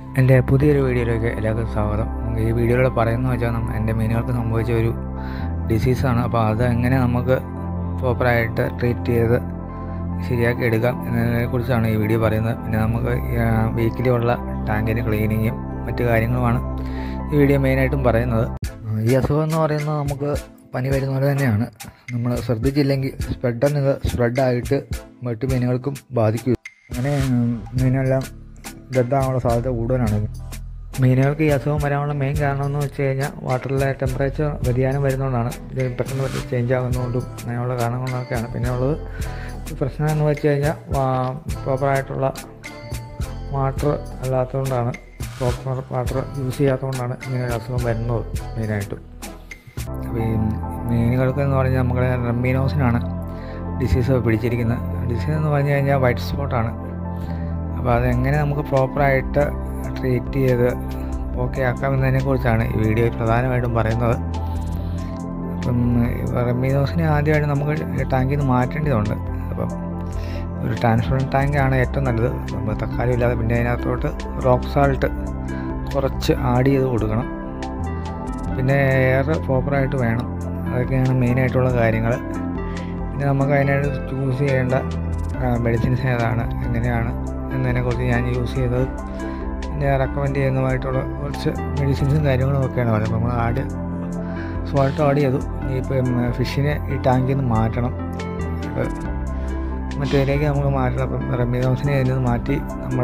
എൻ്റെ പുതിയൊരു വീഡിയോയിലേക്ക് എല്ലാവർക്കും സ്വാഗതം നമുക്ക് ഈ വീഡിയോയിലൂടെ പറയുന്നത് വെച്ചാൽ നമ്മ- എൻ്റെ മീനുകൾക്ക് സംഭവിച്ച ഒരു ഡിസീസാണ് അപ്പോൾ അത് എങ്ങനെ നമുക്ക് പ്രോപ്പറായിട്ട് ട്രീറ്റ് ചെയ്ത് ശരിയാക്കി എടുക്കാം എന്നതിനെക്കുറിച്ചാണ് ഈ വീഡിയോ പറയുന്നത് പിന്നെ നമുക്ക് വീക്കിലി ഉള്ള ടാങ്കിൻ്റെ ക്ലീനിങ്ങും മറ്റു കാര്യങ്ങളുമാണ് ഈ വീഡിയോ മെയിനായിട്ടും പറയുന്നത് ഈ അസുഖം എന്ന് പറയുന്നത് നമുക്ക് പനി വരുന്ന പോലെ തന്നെയാണ് നമ്മൾ ശ്രദ്ധിച്ചില്ലെങ്കിൽ പെട്ടെന്ന് ഇത് സ്പ്രെഡായിട്ട് മറ്റു മീനുകൾക്കും ബാധിക്കും അങ്ങനെ ഉം, മീനെല്ലാം ഡെഡാകാനുള്ള സാധ്യത കൂടുതലാണ് മീനുകൾക്ക് ഈ അസുഖം വരാനുള്ള മെയിൻ കാരണം എന്ന് വെച്ച് കഴിഞ്ഞാൽ വാട്ടറിലെ ടെമ്പറേച്ചർ വ്യതിയാനം വരുന്നതുകൊണ്ടാണ് ഇത് പെട്ടെന്ന് ചേഞ്ച് ആകുന്നതുകൊണ്ടും അങ്ങനെയുള്ള കാരണങ്ങളൊക്കെയാണ് പിന്നെ ഉള്ളത് പ്രശ്നം എന്ന് വെച്ച് കഴിഞ്ഞാൽ പ്രോപ്പറായിട്ടുള്ള വാട്ടർ അല്ലാത്തതുകൊണ്ടാണ് പ്രോപ്പർ വാട്ടർ യൂസ് ചെയ്യാത്തതുകൊണ്ടാണ് ഇങ്ങനെ ഒരു അസുഖം വരുന്നത് മെയിനായിട്ടും അപ്പോൾ ഈ മീനുകൾക്ക് എന്ന് പറഞ്ഞാൽ നമ്മുടെ റെമ്പീനോസിനാണ് ഡിസീസ് പിടിച്ചിരിക്കുന്നത് ഡിസീസ് എന്ന് പറഞ്ഞു കഴിഞ്ഞാൽ വൈറ്റ് സ്പോട്ടാണ് അപ്പോൾ അതെങ്ങനെ നമുക്ക് പ്രോപ്പറായിട്ട് ട്രീറ്റ് ചെയ്ത് ഓക്കെ ആക്കാമെന്നതിനെ കുറിച്ചാണ് ഈ വീഡിയോയിൽ പ്രധാനമായിട്ടും പറയുന്നത് അപ്പം റെമീനോസിനെ ആദ്യമായിട്ട് നമുക്ക് ടാങ്കിൽ നിന്ന് മാറ്റേണ്ടതുണ്ട് അപ്പം ഒരു ട്രാൻസ്പെറൻറ്റ് ടാങ്കാണ് ഏറ്റവും നല്ലത് നമ്മൾ തക്കാളി ഇല്ലാതെ പിന്നെ അതിനകത്തോട്ട് റോക്ക് സാൾട്ട് കുറച്ച് ആഡ് ചെയ്ത് കൊടുക്കണം പിന്നെ എയർ പ്രോപ്പറായിട്ട് വേണം അതൊക്കെയാണ് മെയിനായിട്ടുള്ള കാര്യങ്ങൾ പിന്നെ നമുക്ക് അതിനായിട്ട് ചൂസ് ചെയ്യേണ്ട മെഡിസിൻസ് ഏതാണ് എങ്ങനെയാണ് എന്നതിനെക്കുറിച്ച് ഞാൻ യൂസ് ചെയ്തത് പിന്നെ റെക്കമെൻഡ് ചെയ്യുന്നതായിട്ടുള്ള കുറച്ച് മെഡിസിൻസും കാര്യങ്ങളും ഒക്കെയാണ് പറയുന്നത് നമ്മൾ ആഡ് സോൾട്ട് ആഡ് ചെയ്തു ഇപ്പം ഫിഷിനെ ഈ ടാങ്കിൽ നിന്ന് മാറ്റണം അത് മറ്റേതിലേക്ക് നമുക്ക് മാറ്റണം അപ്പം റെമിഡോസിനെ അതിൽ നിന്ന് മാറ്റി നമ്മൾ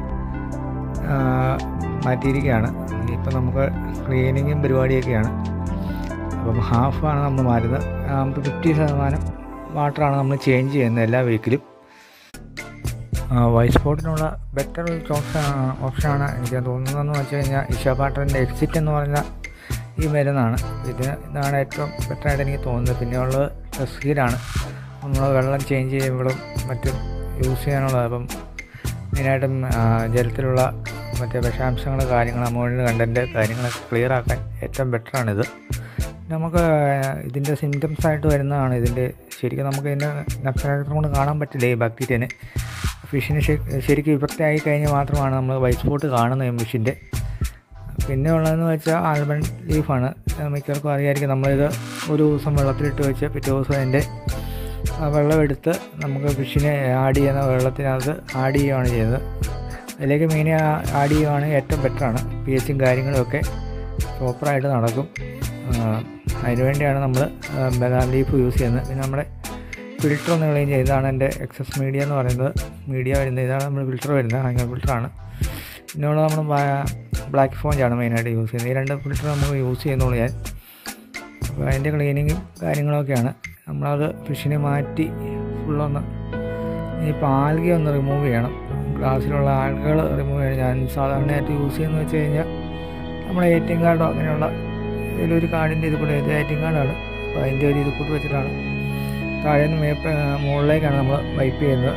മാറ്റിയിരിക്കുകയാണ് ഇപ്പം നമുക്ക് ക്ലീനിങ്ങും പരിപാടിയൊക്കെയാണ് അപ്പം ഹാഫാണ് നമ്മൾ മാറ്റുന്നത് നമുക്ക് ഫിഫ്റ്റി ശതമാനം വാട്ടറാണ് നമ്മൾ ചേഞ്ച് ചെയ്യുന്നത് എല്ലാ വീക്കിലും വൈറ്റ് സ്പോട്ടിനുള്ള ബെറ്റർ ഓപ്ഷൻ ഓപ്ഷനാണ് എനിക്ക് തോന്നുന്നതെന്ന് വെച്ച് കഴിഞ്ഞാൽ ഇഷ പാട്ടറിൻ്റെ എക്സിറ്റ് എന്ന് പറഞ്ഞ ഈ മരുന്നാണ് ഇത് ഇതാണ് ഏറ്റവും ബെറ്ററായിട്ട് എനിക്ക് തോന്നുന്നത് പിന്നെ ഉള്ളത് ടെസ്കീലാണ് നമ്മൾ വെള്ളം ചേഞ്ച് ചെയ്യുമ്പോഴും മറ്റും യൂസ് ചെയ്യാനുള്ളത് അപ്പം മെയിനായിട്ടും ആ, ജലത്തിലുള്ള മറ്റേ വിഷാംശങ്ങൾ കാര്യങ്ങൾ അമോണിയ കണ്ടൻറ്റ് കാര്യങ്ങളൊക്കെ ക്ലിയർ ആക്കാൻ ഏറ്റവും ബെറ്ററാണിത് നമുക്ക് ഇതിൻ്റെ സിംറ്റംസ് ആയിട്ട് വരുന്നതാണ് ഇതിൻ്റെ ശരിക്കും നമുക്ക് ഇതിൻ്റെ നക്ഷത്രം കൊണ്ട് കാണാൻ പറ്റില്ല ഈ ബാക്ടീരിയനെ ഫിഷിന് ശരിക്കും ഇഫക്റ്റ് ആയി കഴിഞ്ഞാൽ മാത്രമാണ് നമ്മൾ വൈറ്റ് സ്പോട്ട് കാണുന്നത് ഈ ഫിഷിൻ്റെ പിന്നെ ഉള്ളതെന്ന് വെച്ചാൽ ആൽമൺ ലീഫാണ് മിക്കവർക്കും അറിയായിരിക്കും നമ്മളിത് ഒരു ദിവസം വെള്ളത്തിലിട്ട് വെച്ച് പിറ്റേ ദിവസം അതിൻ്റെ ആ വെള്ളം എടുത്ത് നമുക്ക് ഫിഷിനെ ആഡ് ചെയ്യുന്ന വെള്ളത്തിനകത്ത് ആഡ് ചെയ്യുകയാണ് ചെയ്യുന്നത് അതിലേക്ക് മീനെ ആഡ് ചെയ്യുകയാണെങ്കിൽ ഏറ്റവും ബെറ്ററാണ് പി എച്ചും കാര്യങ്ങളുമൊക്കെ പ്രോപ്പറായിട്ട് നടക്കും അതിനുവേണ്ടിയാണ് നമ്മൾ ബദാം ലീഫ് യൂസ് ചെയ്യുന്നത് പിന്നെ നമ്മുടെ ഫിൽറ്റർ ഒന്ന് ക്ലീൻ ചെയ്ത് ഇതാണ് എൻ്റെ എക്സസ് മീഡിയ എന്ന് പറയുന്നത് മീഡിയ വരുന്നത് ഇതാണ് നമ്മൾ ഫിൽറ്റർ വരുന്നത് ഹാങ്ങർ ഫിൽറ്ററാണ് പിന്നെയുള്ള നമ്മൾ ബ്ലാക്ക് ഫോഞ്ചാണ് മെയിനായിട്ട് യൂസ് ചെയ്യുന്നത് ഈ രണ്ട് ഫിൽറ്റർ നമുക്ക് യൂസ് ചെയ്യുന്നുള്ളൂ ഞാൻ അപ്പോൾ അതിൻ്റെ ക്ലീനിങ്ങും കാര്യങ്ങളൊക്കെയാണ് നമ്മളത് ഫിഷിനെ മാറ്റി ഫുള്ളൊന്ന് ഇപ്പോൾ ആൽഗ ഒന്ന് റിമൂവ് ചെയ്യണം ഗ്ലാസ്സിലുള്ള ആൽഗകൾ റിമൂവ് ചെയ്യണം ഞാൻ സാധാരണയായിട്ട് യൂസ് ചെയ്യുന്നത് വെച്ച് കഴിഞ്ഞാൽ നമ്മുടെ എ ടി എം കാർഡോ അങ്ങനെയുള്ള ഇതിലൊരു കാർഡിൻ്റെ ഇത് കൂടെ ഇത് എ ടി എം കാർഡാണ് അപ്പോൾ അതിൻ്റെ ഒരു ഇത് കൂട്ട് വെച്ചിട്ടാണ് താഴെ നിന്ന് മേപ്പ് മുകളിലേക്കാണ് നമ്മൾ വൈപ്പ് ചെയ്യുന്നത്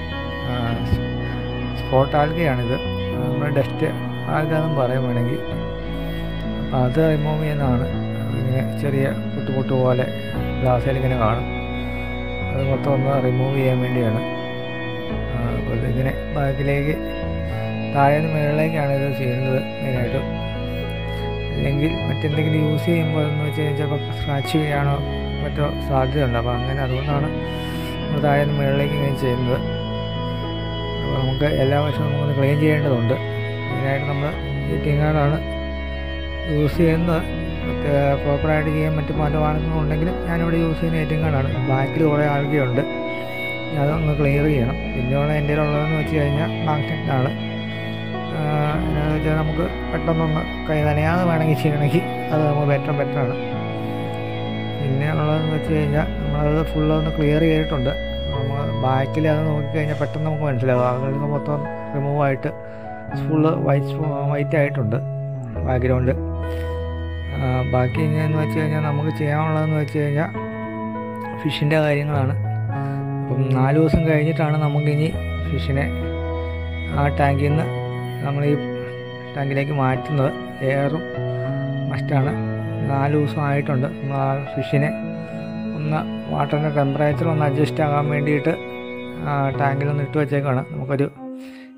സ്പോട്ട് ആൽഗയാണിത് നമ്മുടെ ഡസ്റ്റ് ആൽഗ എന്നും പറയാൻ വേണമെങ്കിൽ അപ്പോൾ അത് റിമൂവ് ചെയ്യുന്നതാണ് ഇങ്ങനെ ചെറിയ പൊട്ട് പൊട്ട് പോലെ ഗ്ലാസ്സിൽ ഇങ്ങനെ കാണും അത് മൊത്തം ഒന്ന് റിമൂവ് ചെയ്യാൻ വേണ്ടിയാണ് ആ, അപ്പോൾ ഇതിങ്ങനെ ബാക്കിലേക്ക് താഴെ നിന്ന് മുകളിലേക്കാണ് ഇത് ചെയ്യുന്നത് മെയിനായിട്ട് അല്ലെങ്കിൽ മറ്റെന്തെങ്കിലും യൂസ് ചെയ്യുമ്പോൾ എന്ന് വെച്ച് കഴിഞ്ഞാൽ ചിലപ്പോൾ സ്ക്രാച്ച് ചെയ്യാനോ മറ്റോ സാധ്യതയുണ്ട് അപ്പോൾ അങ്ങനെ അതുകൊണ്ടാണ് നമ്മൾ താഴെ നിന്ന് മുകളിലേക്ക് ഇങ്ങനെ ചെയ്യുന്നത് അപ്പോൾ നമുക്ക് എല്ലാ വർഷവും നമുക്കൊന്ന് ക്ലീൻ ചെയ്യേണ്ടതുണ്ട് മെയിനായിട്ട് നമ്മൾ ഈ ടിങ്ങാടാണ് യൂസ് ചെയ്യുന്നത് മറ്റേ പ്രോപ്പറായിട്ട് ചെയ്യാൻ മറ്റു പല മാർഗങ്ങളുണ്ടെങ്കിലും ഞാനിവിടെ യൂസ് ചെയ്യുന്ന ഏറ്റവും കാർഡാണ് ബാക്കിൽ കുറേ ആൾക്കുണ്ട് അതൊന്ന് ക്ലിയർ ചെയ്യണം പിന്നെയുള്ള എൻ്റെ ഉള്ളതെന്ന് വെച്ച് കഴിഞ്ഞാൽ മാഗ്നറ്റാണ് എന്നാന്ന് വെച്ചാൽ നമുക്ക് പെട്ടെന്നൊന്ന് കൈ നനയാതെ വേണമെങ്കിൽ ചെയ്യണമെങ്കിൽ അത് നമുക്ക് ബെറ്റർ ബെറ്ററാണ് പിന്നെ ഉള്ളതെന്ന് വെച്ച് കഴിഞ്ഞാൽ നമ്മളത് ഫുള്ളൊന്ന് ക്ലിയർ ചെയ്തിട്ടുണ്ട് നമ്മൾ ബാക്കിൽ അത് നോക്കിക്കഴിഞ്ഞാൽ പെട്ടെന്ന് നമുക്ക് മനസ്സിലാവും ആളുകൾക്ക് മൊത്തം റിമൂവ് ആയിട്ട് ഫുള്ള് വൈറ്റ് വൈറ്റ് ആയിട്ടുണ്ട് ബാക്ക്ഗ്രൗണ്ട് ബാക്കി എങ്ങനെയെന്ന് വെച്ച് കഴിഞ്ഞാൽ നമുക്ക് ചെയ്യാനുള്ളതെന്ന് വെച്ച് കഴിഞ്ഞാൽ ഫിഷിൻ്റെ കാര്യങ്ങളാണ് അപ്പം നാല് ദിവസം കഴിഞ്ഞിട്ടാണ് നമുക്കിനി ഫിഷിനെ ആ ടാങ്കിൽ നിന്ന് നമ്മൾ ഈ ടാങ്കിലേക്ക് മാറ്റുന്നത് എയറും മസ്റ്റാണ് നാല് ദിവസം ആയിട്ടുണ്ട് നമ്മൾ ആ ഫിഷിനെ ഒന്ന് വാട്ടറിൻ്റെ ടെമ്പറേച്ചർ ഒന്ന് അഡ്ജസ്റ്റ് ആകാൻ വേണ്ടിയിട്ട് ടാങ്കിലൊന്ന് ഇട്ട് വെച്ചേക്കാണ് നമുക്കൊരു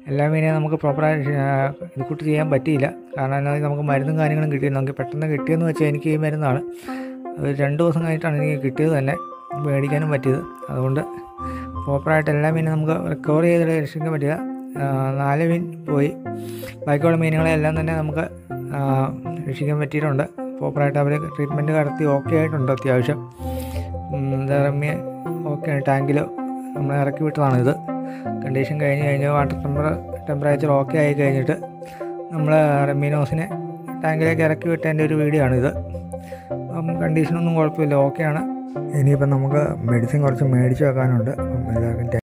എല്ലാ മീനെയും നമുക്ക് പ്രോപ്പറായിട്ട് ഇത് കൂട്ട് ചെയ്യാൻ പറ്റിയില്ല കാരണം എന്നാൽ നമുക്ക് മരുന്നും കാര്യങ്ങളും കിട്ടി നമുക്ക് പെട്ടെന്ന് കിട്ടിയെന്ന് വെച്ചാൽ എനിക്ക് ഈ മരുന്നാണ് അത് രണ്ട് ദിവസം കഴിഞ്ഞിട്ടാണ് എനിക്ക് കിട്ടിയത് തന്നെ മേടിക്കാനും പറ്റിയത് അതുകൊണ്ട് പ്രോപ്പറായിട്ട് എല്ലാ മീനും നമുക്ക് റിക്കവർ ചെയ്ത് രക്ഷിക്കാൻ പറ്റില്ല ആ, നാല് മീൻ പോയി ബാക്കിയുള്ള മീനുകളെല്ലാം തന്നെ നമുക്ക് ആ, രക്ഷിക്കാൻ പറ്റിയിട്ടുണ്ട് പ്രോപ്പറായിട്ട് അവർ ട്രീറ്റ്മെൻറ്റ് നടത്തി ഓക്കെ ആയിട്ടുണ്ട് അത്യാവശ്യം ഇറങ്ങി ഓക്കെ ടാങ്കിൽ നമ്മൾ ഇറക്കി വിട്ടതാണിത് കണ്ടീഷൻ കഴിഞ്ഞ് കഴിഞ്ഞ് വാട്ടർ ടെമ്പറ ടെമ്പറേച്ചർ ഓക്കെ ആയി കഴിഞ്ഞിട്ട് നമ്മൾ റെമീനോസിനെ ടാങ്കിലേക്ക് ഇറക്കി വിട്ടതിൻ്റെ ഒരു വീഡിയോ ആണിത് അപ്പം കണ്ടീഷനൊന്നും കുഴപ്പമില്ല ഓക്കെയാണ് ഇനിയിപ്പം നമുക്ക് മെഡിസിൻ കുറച്ച് മേടിച്ച് വെക്കാനുണ്ട് അപ്പം എല്ലാവർക്കും